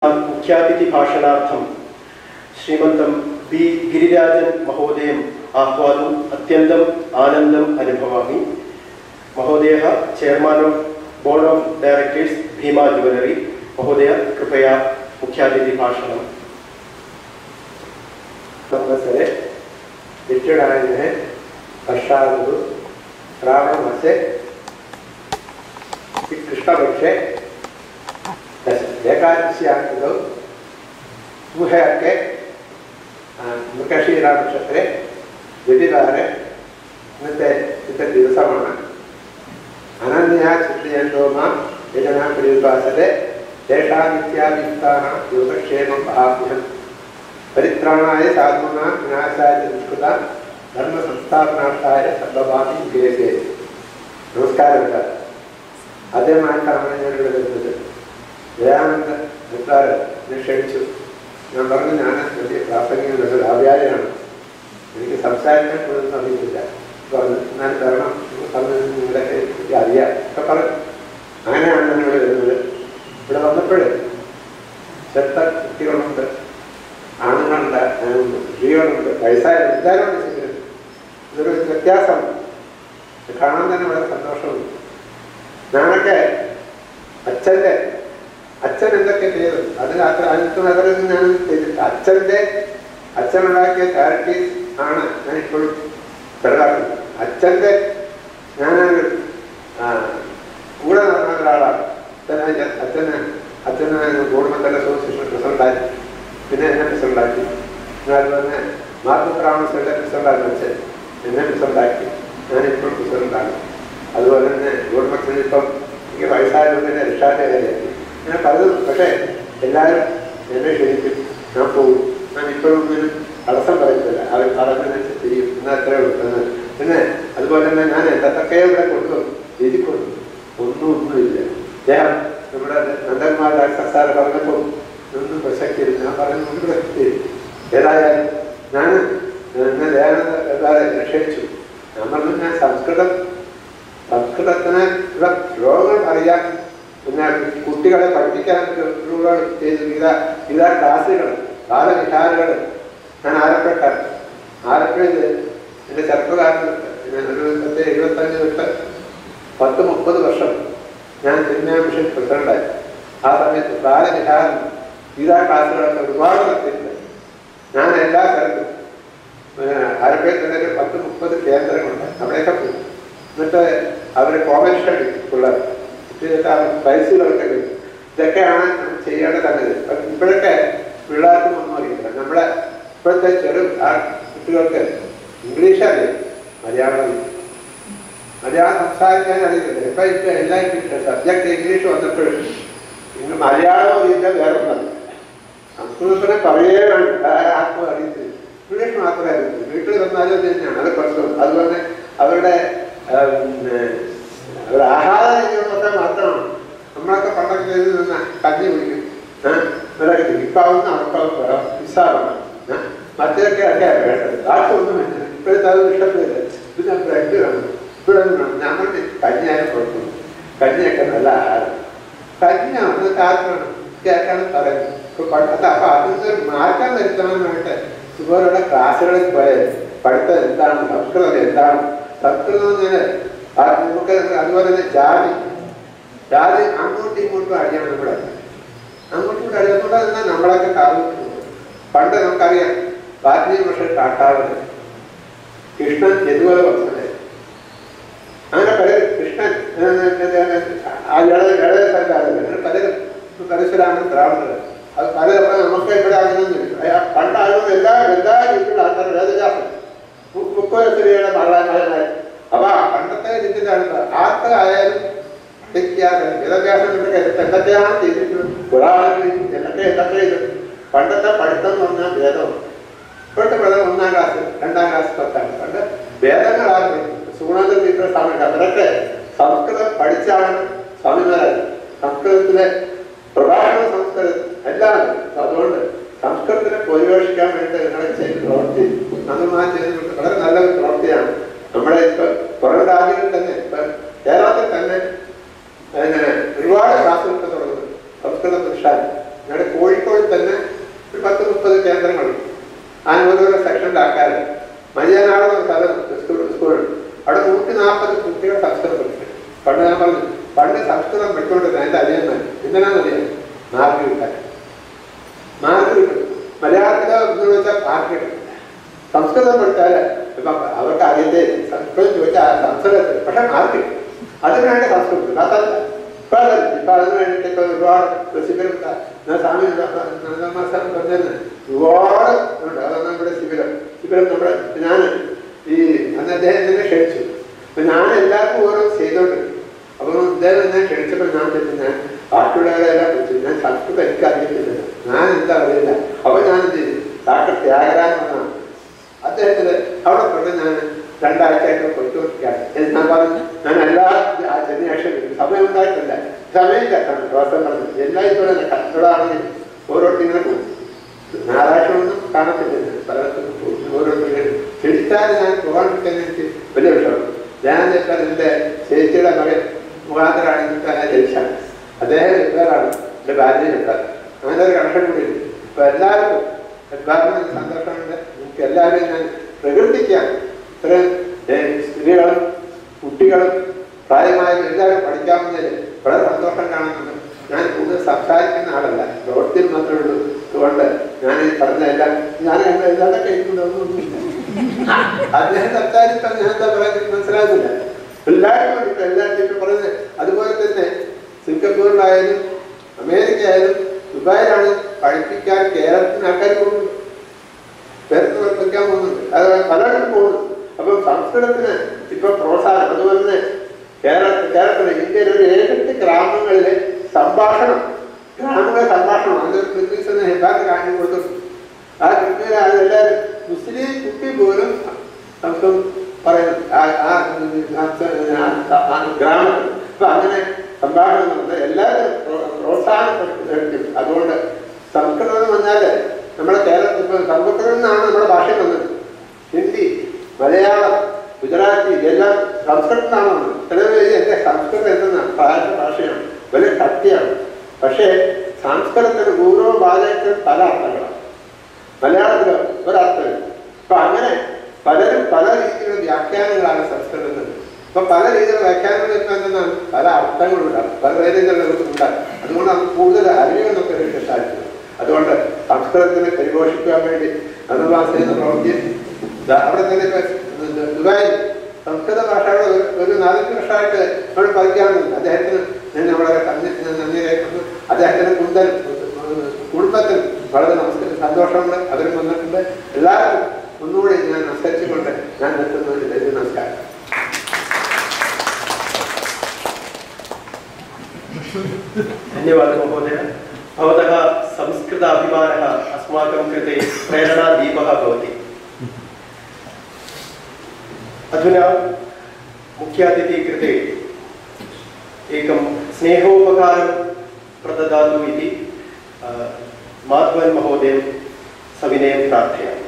मुख्यातिथिभाषणार्थं श्रीमन्तं बि गिरिराजन् महोदयम् आह्वातुम् अत्यन्तम् आनन्दम् अनुभवामि महोदयः chairman of board of directors Bhima jewellery महोदय कृपया मुख्यातिथिभाषणम् संवत्सरे दक्षिणायने वर्षाऋतु श्रावणमासे कृष्णपक्षे दश एकादश्याकृतौ ഊഹയൊക്കെ മൃഗശീലാനക്ഷത്രെ രവിവാരെ ഇന്നത്തെ ഇന്നത്തെ ദിവസമാണ് അനന്യ ചിത്രയന്തോമ യജന പ്രതിപാസത്തെ ദേശാനിത്യാഭിസ്ഥാന യോഗക്ഷേമം ആഭ്യം പരിത്രാണായ സാധുന വിനാശായ നിഷ്കൃത ധർമ്മ സംസ്ഥാപനാർത്ഥായ സർവഭാവി വിവേകേ നമസ്കാരം സാർ ആദ്യമായിട്ടാണ് ഞാൻ ഇവിടെ വരുന്നത് ദയാനന്ദ മിത്രാര് എന്നെ ക്ഷണിച്ചു ഞാൻ പറഞ്ഞു ഞാൻ വലിയ പ്രാസംഗിക നല്ലൊരു ആവ്യാജനാണ് എനിക്ക് സംസാരിക്കാൻ പോലും സമയത്തില്ല പറഞ്ഞു ഞാൻ തരണം പറഞ്ഞു നിങ്ങളെ എനിക്ക് അറിയാം ഒക്കെ പറഞ്ഞു അങ്ങനെയാണ് ഞാൻ ഇവിടെ വരുന്നത് ഇവിടെ വന്നപ്പോഴേ ചെറുത്ത കുട്ടികളുണ്ട് ആണുങ്ങളുണ്ട് സ്ത്രീകളുണ്ട് വയസ്സായ എല്ലാവരും ഉണ്ട് ശരിക്കും ഇതൊരു വ്യത്യാസം കാണാൻ തന്നെ വളരെ സന്തോഷമുണ്ട് ഞാനൊക്കെ അച്ഛൻ്റെ അച്ഛൻ എന്തൊക്കെ ചെയ്തു അതിന് അത്ര അതിനകത്ത് അവരൊന്നും ഞാൻ ചെയ്തിട്ട് അച്ഛൻ്റെ അച്ഛനുണ്ടാക്കിയ ചാരിറ്റീസ് ആണ് ഞാൻ ഇപ്പോഴും ചെറുതാക്കുന്നത് അച്ഛൻ്റെ ഞാൻ കൂടെ നടന്ന ഒരാളാണ് അച്ഛനെ അച്ഛന് അച്ഛന് ഗവൺമെന്റ് അസോസിയേഷൻ പ്രസിഡന്റായി പിന്നെ എന്നെ പ്രസിഡന്റാക്കി അതുപോലെ തന്നെ മാതൃപ്രാമസയുടെ പ്രസിഡന്റാക്കി അച്ഛൻ എന്നെ പ്രസിഡന്റാക്കി ഞാനിപ്പോൾ പ്രസിഡന്റാണ് അതുപോലെ തന്നെ ഗവൺമെന്റിന് ഇപ്പം എനിക്ക് വയസ്സായതുകൊണ്ട് തന്നെ റിഷാന്റെ കാര്യമാക്കി ഞാൻ പലതും പക്ഷേ എല്ലാവരും എന്നെ ക്ഷണിക്കും ഞാൻ പോകും ഞാൻ ഇപ്പോഴും ഒന്നിനും തടസ്സം പറയത്തില്ല അവർ പറഞ്ഞതിന് ചെയ്യും എന്നാൽ അത്രേ ഉള്ളൂ എന്ന് പിന്നെ അതുപോലെ തന്നെ ഞാൻ എന്തൊക്കെ ഇവിടെ കൊണ്ടുവന്നു എഴുതി കൊണ്ടു ഒന്നും ഒന്നുമില്ല അദ്ദേഹം നമ്മുടെ നന്ദന്മാർ സാറ് പറഞ്ഞപ്പോൾ ഒന്നും പ്രസക്തിയില്ല ഞാൻ പറഞ്ഞു ഒന്നും പ്രസക്തിയില്ല ഏതായാലും ഞാൻ എന്നെ ദയാനന്ദ ക്ഷണിച്ചു ഞാൻ പറഞ്ഞു ഞാൻ സംസ്കൃതം സംസ്കൃതത്തിന് ഉള്ള ശ്ലോകങ്ങൾ അറിയാൻ പിന്നെ കുട്ടികളെ പഠിപ്പിക്കാൻ ചെയ്തു ഇതാ ഇതാ ക്ലാസ്സുകൾ ബാലവിഹാരങ്ങൾ ഞാൻ ആലപ്പുഴ ആലപ്പുഴയിൽ എൻ്റെ ചെറുപ്പകാലത്ത് ഒരു പത്ത് എഴുപത്തഞ്ച് തൊട്ട് പത്ത് മുപ്പത് വർഷം ഞാൻ സിനിമ മിഷൻ പ്രസിഡന്റായി ആ സമയത്ത് ബാലവിഹാരം ഇതാ ക്ലാസ്സുകളൊക്കെ ഒരുപാട് നടത്തിയിട്ടുണ്ട് ഞാൻ എല്ലാ സ്ഥലത്തും ആലപ്പുഴയിൽ തന്നെ ഒരു പത്ത് മുപ്പത് കേന്ദ്രങ്ങളുണ്ട് അവിടെയൊക്കെ പോകും എന്നിട്ട് അവർ കോമൺ സ്റ്റഡി പിള്ളേർ പൈസകളൊക്കെ കിട്ടും ഇതൊക്കെയാണ് ചെയ്യേണ്ട സംഗതി ഇപ്പോഴൊക്കെ പിള്ളേർക്കും ഒന്നും അറിയില്ല നമ്മളെ ഇപ്പോഴത്തെ ചെറു ആ കുട്ടികൾക്ക് ഇംഗ്ലീഷ് അറിയാം മലയാളം മലയാളം സംസാരിക്കാൻ അറിയില്ല ഇപ്പൊ ഇപ്പൊ എല്ലാം ഇംഗ്ലീഷ് സബ്ജക്ട് ഇംഗ്ലീഷ് വന്നപ്പോഴും ഇന്ന് മലയാളം ഇല്ല വേറെ ഒന്നും സംസ്കൃതത്തിനെ പറയേ വേണ്ട ആർക്കും അറിയത്തില്ല ഇംഗ്ലീഷ് മാത്രമേ അറിയത്തില്ല വീട്ടിൽ വന്നാലും അത് തന്നെയാണ് അത് പ്രശ്നം അതുപോലെ അവരുടെ അവർ ആഹാര രീതികളൊക്കെ മാത്രമാണ് നമ്മളൊക്കെ പണ്ടൊക്കെ ചെയ്ത് നിന്ന് കഞ്ഞി കുടിക്കും വിലക്ക് ഇപ്പൊ അതൊന്നും അവർക്ക് നിസ്സാരമാണ് മറ്റൊക്കെ ഒക്കെ വേണ്ടത് ആർക്കൊന്നും വേണ്ട ഇപ്പോഴത്തെ അത് ഇഷ്ടപ്പെടില്ല പിന്നെ ബ്രെഡ് വേണം ഇവിടെ വേണം ഞാൻ പറഞ്ഞു കഞ്ഞിയായാലും കുഴപ്പമില്ല കഞ്ഞിയൊക്കെ നല്ല ആഹാരം കഞ്ഞിയാണ് ആർക്കാണ് കേൾക്കാൻ പറയുന്നത് ഇപ്പൊ പണ്ടത്തെ അപ്പൊ അതിന് മാറ്റം വരുത്തണമെന്നായിട്ട് ഇതുപോലുള്ള ക്ലാസ്സുകളിൽ പോയത് പഠിത്തം എന്താണ് സംസ്കൃതം എന്താണ് സംസ്കൃതം എന്ന് നമുക്ക് അതുപോലെ തന്നെ ജാതി ജാതി അങ്ങോട്ടും ഇങ്ങോട്ടും അടിയാണ് നമ്മുടെ അങ്ങോട്ടും ഇങ്ങോട്ടും അടിയതുകൊണ്ട് തന്നെ നമ്മളൊക്കെ കാണിക്കുന്നു പണ്ട് നമുക്കറിയാം വാൽമീകി പക്ഷേ കാട്ടാളത് കൃഷ്ണൻ യദുവല വത്സനെ അങ്ങനെ പലരും കൃഷ്ണൻ ആ ഇളയ ഇളയ സർക്കാരല്ലേ അങ്ങനെ പലരും പരശുരാമൻ ദ്രാവിഡർ അത് പല നമുക്ക് ഇവിടെ അങ്ങനെയൊന്നുമില്ല പണ്ട് ആളുകൾ എല്ലാ എല്ലാ രീതിയിലുള്ള ആൾക്കാർ വേദജാസം മുപ്പത് സ്ത്രീയുടെ മകളായി അപ്പൊ പണ്ടത്തെ രീതിയിലാണ് ആർക്കായാലും വ്യത്യാസം വിദ്യാഭ്യാസം എന്തൊക്കെയാണ് ചെയ്തിട്ടുള്ളത് പുരാണങ്ങളിൽ എന്തൊക്കെ എന്തൊക്കെ ഇത് പണ്ടത്തെ പഠിത്തം എന്ന് പറഞ്ഞാൽ വേദമാണ് ഇപ്പോഴത്തെ പഠിത്തം ഒന്നാം ക്ലാസ് രണ്ടാം ക്ലാസ് പത്താം ക്ലാസ് പണ്ട് വേദങ്ങളാണ് സുഗുണാനന്ദ മിത്ര സ്വാമികൾ അവരൊക്കെ സംസ്കൃതം പഠിച്ചാണ് സ്വാമിമാരായത് സംസ്കൃതത്തിലെ പ്രഭാഷണ സംസ്കൃതം എല്ലാം അതുകൊണ്ട് സംസ്കൃതത്തിനെ പരിപോഷിക്കാൻ വേണ്ടി നിങ്ങളെ ചെയ്ത് പ്രവർത്തി നന്നായി ചെയ്തിട്ടുണ്ട് വളരെ നല്ലൊരു പ്രവൃത്തിയാണ് നമ്മുടെ ഇപ്പൊ പുറം രാജ്യങ്ങളിൽ തന്നെ ഇപ്പൊ കേരളത്തിൽ തന്നെ അങ്ങനെ ഒരുപാട് ക്ലാസ്സുകളൊക്കെ തുടങ്ങുന്നു സംസ്കൃത പുരുഷാൻ ഞങ്ങളുടെ കോഴിക്കോട് മാർക്ക് കിട്ടും മലയാളത്തിലോ എന്ന് വെച്ചാൽ മാർക്ക് കിട്ടും സംസ്കൃതം പഠിച്ചാൽ ഇപ്പം അവർക്ക് അതിൻ്റെ സംസ്കൃതം ചോദിച്ചാൽ സംസ്കൃതത്തിൽ പക്ഷെ മാർക്ക് കിട്ടും അതിന് വേണ്ടി സംസ്കൃതം അതല്ല ഇപ്പം അതല്ല ഇപ്പം അതിന് വേണ്ടിയിട്ട് ഇപ്പം ഒരുപാട് ശിബിരം ഞാൻ സ്വാമി മാസം പറഞ്ഞത് ഒരുപാട് ഉണ്ട് അതാണ് ഇവിടെ ശിബിരം ശിബിരം നമ്മുടെ ഞാൻ ഈ അന്ന് അദ്ദേഹം എന്നെ ക്ഷണിച്ചു അപ്പൊ ഞാൻ എല്ലാവർക്കും ഓരോ ചെയ്തോണ്ട് അപ്പൊ ഇദ്ദേഹം എന്നെ ക്ഷണിച്ചപ്പോൾ ഞാൻ ചോദിച്ചു, ഞാൻ ബാക്കിയുള്ളവരെല്ലാം വിളിച്ചു ഞാൻ സംസ്കൃതം എനിക്ക് അറിയത്തില്ല ഞാൻ എന്താ അറിയില്ല അപ്പൊ ഞാൻ എന്ത് ചെയ്തു ഡാക്ടർ ത്യാഗരാജൻ വന്നാണ് അദ്ദേഹത്തിന് അവിടെ കൊണ്ട് ഞാൻ രണ്ടാഴ്ചയായിട്ട് പോയിക്കൊണ്ടിരിക്കുകയാണ് എന്ന് ഞാൻ പറഞ്ഞു ഞാൻ എല്ലാ ആ ശനിയാഴ്ച വരും. സമയം ഉണ്ടായിട്ടില്ല സമയമില്ല ദിവസം പറഞ്ഞു എല്ലാ ഇപ്പോഴും കച്ചവടമാണെങ്കിൽ ഓരോരുത്തരും പോകും ഞായറാഴ്ച ഒന്നും കാണത്തില്ല പലർക്കും ഓരോരുത്തരും ക്ഷണിച്ചാൽ ഞാൻ പോകാൻ കിട്ടുന്ന എനിക്ക് വലിയ വിഷയം ഞാൻ ഇപ്പം എൻ്റെ ചേച്ചിയുടെ മകൻ മുഖാന്തരാണ് എനിക്ക് എന്നെ ജനിച്ചാണ് അദ്ദേഹം എഴുതാറാണ് എൻ്റെ ഭാര്യ എഴുതാറ് അങ്ങനെ ഒരു കണക്ഷൻ കൂടി ഉണ്ട് ഇപ്പം എല്ലാവർക്കും എല്ലാവർക്കും സന്തോഷമുണ്ട് എനിക്ക് എല്ലാവരെയും ഞാൻ പ്രകീർത്തിക്കാം ഇത്രയും ഏ, സ്ത്രീകളും കുട്ടികളും പ്രായമായവരും എല്ലാവരും പഠിക്കാവുന്നതിൽ വളരെ സന്തോഷം കാണുന്നുണ്ട് ഞാൻ കൂടുതൽ സംസാരിക്കുന്ന ആളല്ല പ്രവൃത്തിയിൽ മാത്രമേ ഉള്ളൂ അതുകൊണ്ട് ഞാൻ ഈ പറഞ്ഞ എല്ലാം ഞാൻ എല്ലാം എല്ലാവരുടെ കേൾക്കുന്നതൊന്നുമില്ല അദ്ദേഹം സംസാരിച്ചാൽ ഞാൻ എന്താ പറയുന്നത് മനസ്സിലാകുന്നില്ല എല്ലാവരും വേണ്ടിയിട്ട് എല്ലാവരും ഇപ്പം പറയുന്നത് അതുപോലെ തന്നെ സിംഗപ്പൂരിലായാലും അമേരിക്ക ആയാലും ദുബായിലാണ് പഠിപ്പിക്കാൻ കേരളത്തിന് ആൾക്കാർ പോകുന്നുണ്ട് പേർക്ക് പഠിപ്പിക്കാൻ പോകുന്നുണ്ട് അത് പലയിടത്തും പോകുന്നു അപ്പം സംസ്കൃതത്തിന് ഇപ്പൊ പ്രോത്സാഹനം അതുപോലെ തന്നെ കേരള കേരളത്തിലെ ഇന്ത്യയിലെ ഒരു ഏഴെട്ട് ഗ്രാമങ്ങളിലെ സംഭാഷണം ഗ്രാമങ്ങളെ സംഭാഷണം അതൊരു ക്രിസ്ത്യൻസിന് ഹെബാക്ക് കാണിച്ചു കൊടുത്തു ആ ക്രിസ്ത്യൻ എല്ലാവരും മുസ്ലിം കുട്ടി പോലും സംസ്കൃതം പറയുന്നു ആ ആ ആ- ആ ഗ്രാമത്തിൽ അപ്പൊ അങ്ങനെ സംഭാഷണം നടന്നത് എല്ലാവരും പ്രോ- പ്രോത്സാഹനപ്പെടുത്തി അതുകൊണ്ട് സംസ്കൃതം എന്ന് പറഞ്ഞാല് നമ്മുടെ കേരളത്തിൽ ഇപ്പൊ സംസ്കൃതം എന്നാണ് നമ്മുടെ ഭാഷ വന്നത് ഹിന്ദി മലയാളം ഗുജറാത്തി ഇതെല്ലാം സംസ്കൃതത്തിനാണ് വന്നത് ചിലർ എന്റെ സംസ്കൃതം എന്തെന്നാണ് ഭാഷ ഭാഷയാണ് വലിയ കട്ടിയാണ് പക്ഷേ സംസ്കൃതത്തിന് ഓരോ ഭാഷയ്ക്കും പല അർത്ഥങ്ങളാണ് മലയാളത്തിൽ ഒരർത്ഥമില്ല അപ്പൊ അങ്ങനെ പലരും പല രീതിയിലുള്ള വ്യാഖ്യാനങ്ങളാണ് സംസ്കൃതത്തിൽ അപ്പൊ പല രീതിയിലുള്ള വ്യാഖ്യാനങ്ങൾ ഇപ്പൊ എന്തെന്നാണ് പല അർത്ഥങ്ങളുണ്ടാകും പല രീതിയിലുള്ള ഉണ്ടാകും അതുകൊണ്ട് നമുക്ക് കൂടുതൽ അറിയുക നമുക്ക് വേണ്ടി സാധിക്കും അതുകൊണ്ട് സംസ്കൃതത്തിനെ പരിപോഷിക്കാൻ വേണ്ടി അനുവാസന പ്രവൃത്തി ദാ അവിടെ തന്നെ ഇപ്പൊ ദു- ദുബായിൽ സംസ്കൃത ഭാഷയുടെ ഒരു ഒരു നാലഞ്ച് വർഷമായിട്ട് നമ്മൾ പഠിക്കാറുണ്ട് അദ്ദേഹത്തിന് ഞാൻ വളരെ നന്ദി നന്ദി രേഖപ്പെടുന്നു അദ്ദേഹത്തിന് കുന്തൽ കുടുംബത്തിൽ വളരെ നമസ്കാരം സന്തോഷമുണ്ട് അവരും വന്നിട്ടുണ്ട് എല്ലാവർക്കും ഒന്നുകൂടി ഞാൻ നമസ്കരിച്ചുകൊണ്ട് ഞാൻ നിർത്തുന്നതിൽ നമസ്കാരം धन्यवादः महोदय भवतः संस्कृत अभिमानः अस्माकं कृते प्रेरणादीपः भवति अधुना मुख्यातिथि कृते एकं स्नेहोपकारं प्रददातु इति अ, माधवन् महोदयं सविनयं प्रार्थयामि